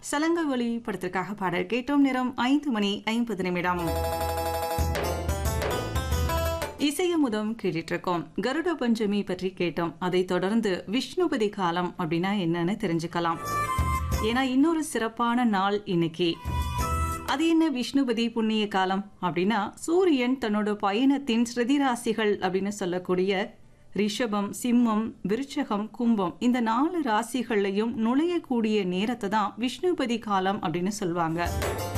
சலங்க ஒளி படத்திற்காக பாடல் கேட்டோம் நேரம் ஐந்து மணி ஐம்பது நிமிடம் இசையமுதம் கேட்டுட்டு இருக்கோம் கருட பஞ்சமி பற்றி கேட்டோம் அதை தொடர்ந்து விஷ்ணுபதி காலம் அப்படின்னா என்னன்னு தெரிஞ்சுக்கலாம் ஏன்னா இன்னொரு சிறப்பான நாள் இன்னைக்கு அது என்ன விஷ்ணுபதி புண்ணிய காலம் அப்படின்னா சூரியன் தன்னோட பயணத்தின் ஸ்ருதிராசிகள் அப்படின்னு சொல்லக்கூடிய ரிஷபம் சிம்மம் விருச்சகம் கும்பம் இந்த நாலு ராசிகள்லையும் நுழையக்கூடிய நேரத்தை தான் விஷ்ணுபதி காலம் அப்படின்னு சொல்லுவாங்க